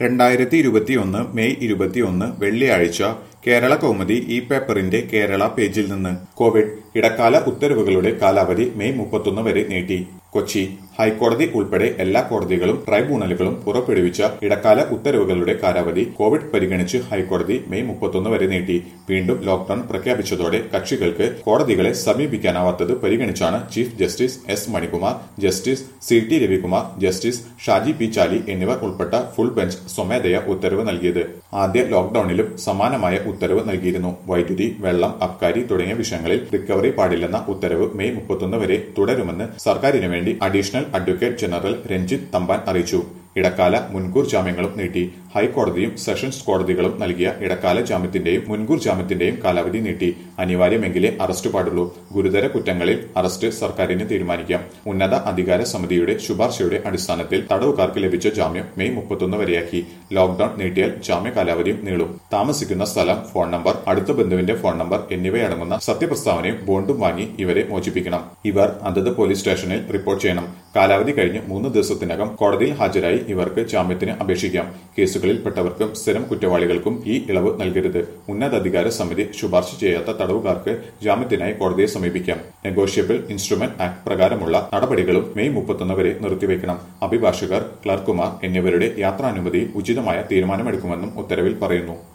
രണ്ടായിരത്തി ഇരുപത്തിയൊന്ന് മെയ് ഇരുപത്തിയൊന്ന് വെള്ളിയാഴ്ച കേരള കൗമുദി ഈ പേപ്പറിന്റെ കേരള പേജിൽ നിന്ന് കോവിഡ് ഇടക്കാല ഉത്തരവുകളുടെ കാലാവധി മെയ് മുപ്പത്തൊന്ന് വരെ നീട്ടി കൊച്ചി ഹൈക്കോടതി ഉൾപ്പെടെ എല്ലാ കോടതികളും ട്രൈബ്യൂണലുകളും പുറപ്പെടുവിച്ച ഇടക്കാല ഉത്തരവുകളുടെ കാലാവധി കോവിഡ് പരിഗണിച്ച് ഹൈക്കോടതി മെയ് മുപ്പത്തൊന്ന് വരെ നീട്ടി വീണ്ടും ലോക്ഡൌൺ പ്രഖ്യാപിച്ചതോടെ കക്ഷികൾക്ക് കോടതികളെ സമീപിക്കാനാവാത്തത് പരിഗണിച്ചാണ് chief justice S Manikumar justice C T Ravikumar justice Shaji P Chaly എന്നിവർ ഉൾപ്പെട്ട ഫുൾ ബെഞ്ച് സ്വമേധയ ഉത്തരവ് നൽകിയത് ആദ്യ ലോക്ഡൌണിലും സമാനമായ ഉത്തരവ് നൽകിയിരുന്നു വൈദ്യുതി വെള്ളം അബ്കാരി തുടങ്ങിയ വിഷയങ്ങളിൽ റിക്കവറി പാടില്ലെന്ന ഉത്തരവ് മെയ് മുപ്പത്തൊന്ന് വരെ തുടരുമെന്ന് സർക്കാരിന് വേണ്ടി additional advocate general Ranjith Thampan അറിയിച്ചു ഇടക്കാല മുൻകൂർ ജാമ്യങ്ങളും നീട്ടി ഹൈക്കോടതിയും സെഷൻസ് കോടതികളും നൽകിയ ഇടക്കാല ജാമ്യത്തിന്റെയും മുൻകൂർ ജാമ്യത്തിന്റെയും കാലാവധി നീട്ടി അനിവാര്യമെങ്കിലേ അറസ്റ്റ് പാടുള്ളൂ ഗുരുതര കുറ്റങ്ങളിൽ അറസ്റ്റ് സർക്കാരിന് തീരുമാനിക്കാം ഉന്നത അധികാര സമിതിയുടെ ശുപാർശയുടെ അടിസ്ഥാനത്തിൽ തടവുകാർക്ക് ലഭിച്ച ജാമ്യം മെയ് മുപ്പത്തൊന്ന് വരെയാക്കി ലോക്ഡൌൺ നീട്ടിയാൽ ജാമ്യ കാലാവധിയും നീളും താമസിക്കുന്ന സ്ഥലം ഫോൺ നമ്പർ അടുത്ത ബന്ധുവിന്റെ ഫോൺ നമ്പർ എന്നിവയടങ്ങുന്ന സത്യപ്രസ്താവനയും ബോണ്ടും വാങ്ങി ഇവരെ മോചിപ്പിക്കണം ഇവർ അതത് പോലീസ് സ്റ്റേഷനിൽ റിപ്പോർട്ട് ചെയ്യണം കാലാവധി കഴിഞ്ഞ് മൂന്ന് ദിവസത്തിനകം കോടതിയിൽ ഹാജരായി ഇവർക്ക് ജാമ്യത്തിന് അപേക്ഷിക്കാം കേസുകളിൽപ്പെട്ടവർക്കും സ്ഥിരം കുറ്റവാളികൾക്കും ഈ ഇളവ് നൽകരുത് ഉന്നതാധികാര സമിതി ശുപാർശ ചെയ്യാത്ത തടവുകാർക്ക് ജാമ്യത്തിനായി കോടതിയെ സമീപിക്കാം നെഗോഷ്യബിൾ ഇൻസ്ട്രുമെന്റ് ആക്ട് പ്രകാരമുള്ള നടപടികളും മെയ് മുപ്പത്തൊന്ന് വരെ നിർത്തിവെക്കണം അഭിഭാഷകർ ക്ലർക്കുമാർ എന്നിവരുടെ യാത്രാനുമതിയിൽ ഉചിതമായ തീരുമാനമെടുക്കുമെന്നും ഉത്തരവിൽ പറയുന്നു